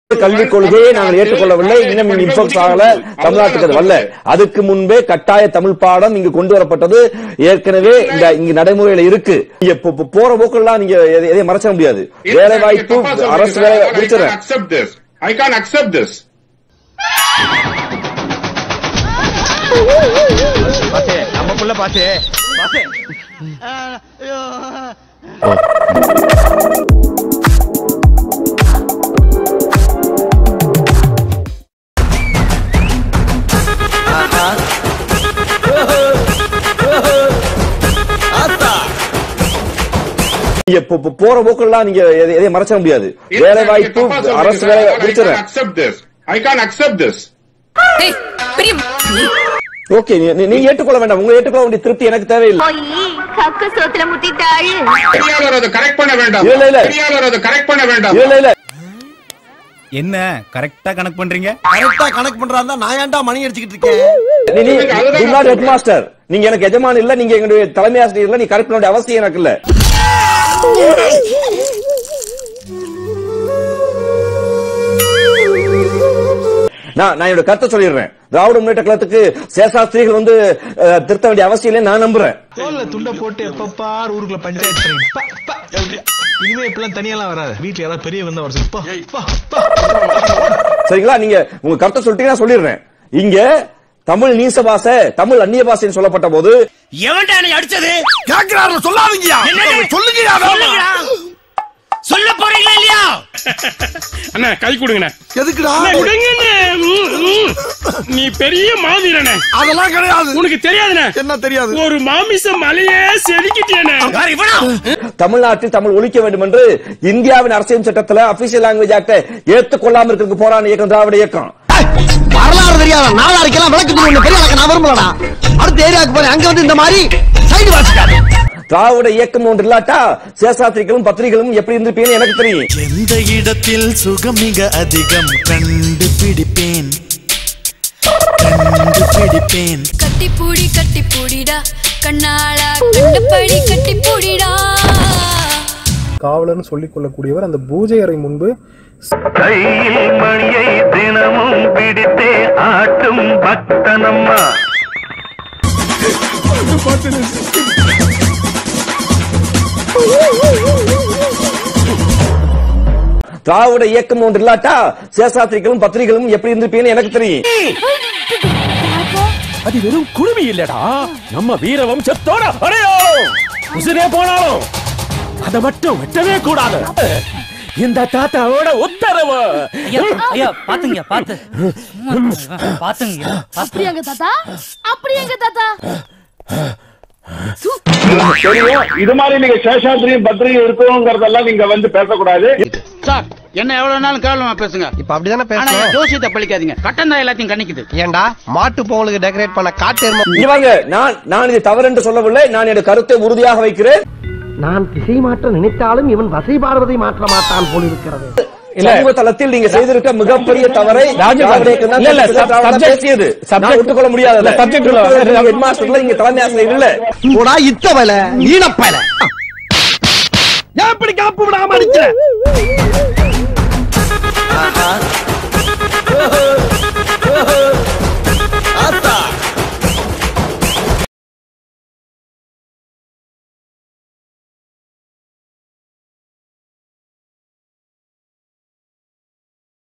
கல்விக் கொள்கையை நாங்கள் ஏற்றுக்கொள்ளவில்லை இன்னும் இன்ஃபோக்ஸ் ஆகல தமிழ்நாட்டுக்கு அது வரல அதுக்கு முன்பே கட்டாய தமிழ் பாடம் இங்கு கொண்டு வரப்பட்டது ஏற்கனவே இந்த இங்க நடைமுறையில இருக்கு இங்க போ- போ- போற போக்கெல்லாம் நீங்க எதை- எதையும் மறைச்ச முடியாது வேலை வாய்ப்பு அரசு வேலை I முடிச்சிடறேன் can't accept this. I can't accept this. நம்ம புள்ள பாத்து பாத்து இங்க போ- போ- போற போக்கெல்லாம் நீங்க எதை- எதையும் மறைச்ச முடியாது வேலை வாய்ப்பு அரசு வேலை I can't முடிச்சிடறேன் accept this. I can't accept this. ஏய், பிரியம் ஓகே நீங்க ஏற்றுக்கொள்ள வேண்டாம் உங்க ஏற்றுக்கொள்ள வேண்டிய திருப்தி எனக்கு தேவையில்லை போய் கக்க சோத்துல முட்டிட்டாள் பெரியாளர் அதை கரெக்ட் பண்ண வேண்டாம் இல்ல, இல்ல. பெரியாளர் அதை கரெக்ட் பண்ண வேண்டாம் இல்ல இல்ல என்ன கரெக்டா கணக்கு பண்றீங்க கரெக்டா கணக்கு பண்றாருந்தா நான் ஏன்டா மணி அடிச்சுக்கிட்டு இருக்கேன் நீ- நீ அதுதான் do not head master. நீங்க எனக்கு எஜமான் இல்ல நீங்க எங்களுடைய தலைமை ஆசிரியர் இல்ல நீ கரெக்ட் பண்ண வேண்டிய அவசியம் எனக்கு இல்ல நான் நான் என்னோட கருத்தை சொல்லிடுறேன் திராவிட முன்னேற்ற கழகத்துக்கு சேஷாஸ்திரிகள் வந்து அஹ், திருத்த வேண்டிய அவசியம் இல்லை நான் நம்புறேன் தோல்ல துண்ட போட்டு எப்பப்பார் ஊருக்குள்ள பஞ்சாயத்து பண்ணி பா, பா. இனிமே இப்பெல்லாம் தனியெல்லாம் வராது வீட்டுல யாராவது பெரிய வந்தா வர சொல்லு. பா, பா, பா. சரிங்களா நீங்க உங்க கருத்தை சொல்லிட்டீங்கன்னா சொல்லிடுறேன் இங்க தமிழ் நீச பாசை தமிழ் அந்நிய பாசைன்னு சொல்லப்பட்ட போது எவன்டா நீ அடிச்சது கேக்குறாரு சொல்லாதீங்கயா சொல்லுங்கயா சொல்ல போறீங்களா இல்லையா அண்ணா கை கொடுங்கண்ணே எதுக்குடா விடுங்கண்ணே ம், ம். நீ பெரிய மாவீரனே அதெல்லாம் கிடையாது உனக்கு தெரியாதுண்ணே என்ன தெரியாது ஒரு மாமிச மலையே செதுக்கிட்டேனே யார் இவனா தமிழ்நாட்டில் தமிழ் ஒழிக்க வேண்டும் என்று இந்தியாவின் அரசியல் சட்டத்துல அபிஷியல் லாங்குவேஜ் ஆக்ட ஏத்துக்கொள்ளாம இருக்கிறதுக்கு போராட இயக்கம் திராவிட இயக்கம் வரலாறு தெரியாத நாளாரிக்கெல்லாம் விளக்கு சொல்லி பெரிய ஆளுக்கு நான் விரும்பலடா அடுத்த ஏரியாவுக்கு போறேன் அங்க வந்து இந்த மாதிரி சைடு வாசிக்காது திராவிட இயக்கம் ஒன்று இல்லாட்டா சேஷாத்திரிகளும் பத்திரிகைகளும் எப்படி இருந்திருப்பீங்கன்னு எனக்கு தெரியும் எந்த இடத்தில் சுகம் மிக அதிகம் கண்டுபிடிப்பேன் கண்டுபிடிப்பேன் கட்டிப்பூடி கட்டிப்பூடிடா கண்ணாளா கண்டபடி கட்டிப்பூடிடா காவலர்னு சொல்லிக் கொள்ளக்கூடியவர் அந்த பூஜை அறை முன்பு கையில் மணியை தினமும் பிடித்தே ஆட்டும் பக்தனம்மா திராவிட இயக்கம் ஒன்று இல்லாட்டா சேஷாத்திரிகளும் பத்திரிகைகளும் எப்படி இருந்திருப்பீங்கன்னு எனக்கு தெரியும் அது வெறும் குடுமி இல்லடா நம்ம வீர வம்சத்தோட அடையாளம் உசிரே போனாலும் அதை மட்டும் வெட்டவே கூடாது இந்த தாத்தாவோட உத்தரவு ஐயா பாத்துங்க பாத்து பாத்துங்க அப்படியாங்க தாத்தா அப்படியாங்க தாத்தா தெரியும் இது மாதிரி நீங்க சேஷாத்திரியும் பத்திரிகை இருக்கணுங்கிறதெல்லாம் நீங்க வந்து பேசக்கூடாது சார் என்ன எவ்வளவு நாளும் கேவலமா பேசுங்க இப்ப அப்படிதானே ஆனா பேசுறேன் ஜோசியத்தை பழிக்காதீங்க கட்டம் தான் எல்லாத்தையும் கணிக்குது ஏன்டா மாட்டு பொங்கலுக்கு டெக்கரேட் பண்ண காட்டு இங்க வாங்க நான் நான் இது தவறு என்று சொல்லவில்லை நான் என்னுடைய கருத்தை உறுதியாக வைக்கிறேன் நான் திசை மாற்ற நினைத்தாலும் இவன் வசை பாடுவதை மாற்ற மாட்டான் போல் இருக்கிறது சமூக தளத்தில் நீங்க செய்திருக்க மிகப்பெரிய தவறை திராவிட இயக்கம் தான் இல்ல, இல்ல, திராவிட தான் subject- பேசியது subject- நான் ஒத்துக்கொள்ள முடியாது இல்ல, subject இல்ல. ஹெட் மாஸ்டர்ல இங்க தலைமை ஆசிரியர் இல்ல போடா இத்தவல ஈனப்பல ஏன் இப்படி காப்பு விடாம அடிக்கிற